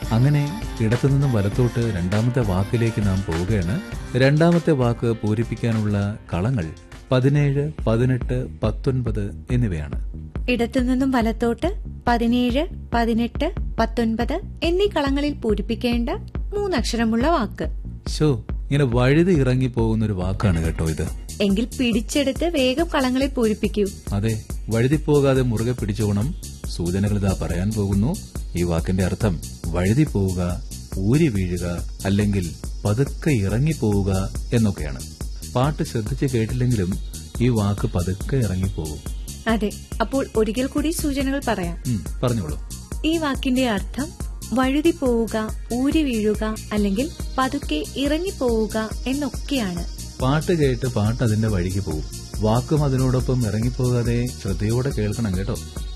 അങ്ങനെ ഇടത്തുനിന്നും വലത്തോട്ട് രണ്ടാമത്തെ വാക്കിലേക്ക് നാം പോവുകയാണ് രണ്ടാമത്തെ വാക്ക് പൂരിപ്പിക്കാനുള്ള കളങ്ങൾ പതിനേഴ് പതിനെട്ട് പത്തൊൻപത് എന്നിവയാണ് ഇടത്തുനിന്നും വലത്തോട്ട് പതിനേഴ് പതിനെട്ട് പത്തൊൻപത് എന്നീ കളങ്ങളിൽ പൂരിപ്പിക്കേണ്ട മൂന്നക്ഷരമുള്ള വാക്ക് ഷോ ഇങ്ങനെ വഴുതി ഇറങ്ങി പോകുന്ന ഒരു വാക്കാണ് കേട്ടോ ഇത് എങ്കിൽ പിടിച്ചെടുത്ത് വേഗം കളങ്ങളിൽ പൂരിപ്പിക്കൂ അതെ വഴുതി പോകാതെ മുറുകെ പിടിച്ചോണം സൂചനകൾ ഇതാ പറയാൻ പോകുന്നു ഈ വാക്കിന്റെ അർത്ഥം വഴുതി പോവുക ഊരി വീഴുക അല്ലെങ്കിൽ പതുക്കെ ഇറങ്ങി പോവുക എന്നൊക്കെയാണ് പാട്ട് ശ്രദ്ധിച്ച് കേട്ടില്ലെങ്കിലും ഈ വാക്ക് പതുക്കെ ഇറങ്ങിപ്പോകും അതെ അപ്പോൾ ഒരിക്കൽ കൂടി സൂചനകൾ പറയാം ഉം, പറഞ്ഞോളൂ ഈ വാക്കിന്റെ അർത്ഥം വഴുതി പോവുക ഊരി വീഴുക അല്ലെങ്കിൽ പതുക്കെ ഇറങ്ങി പോവുക എന്നൊക്കെയാണ് പാട്ട് കേട്ട് പാട്ട് അതിന്റെ വഴിക്ക് പോകും വാക്കും അതിനോടൊപ്പം ഇറങ്ങിപ്പോകാതെ ശ്രദ്ധയോടെ കേൾക്കണം കേട്ടോ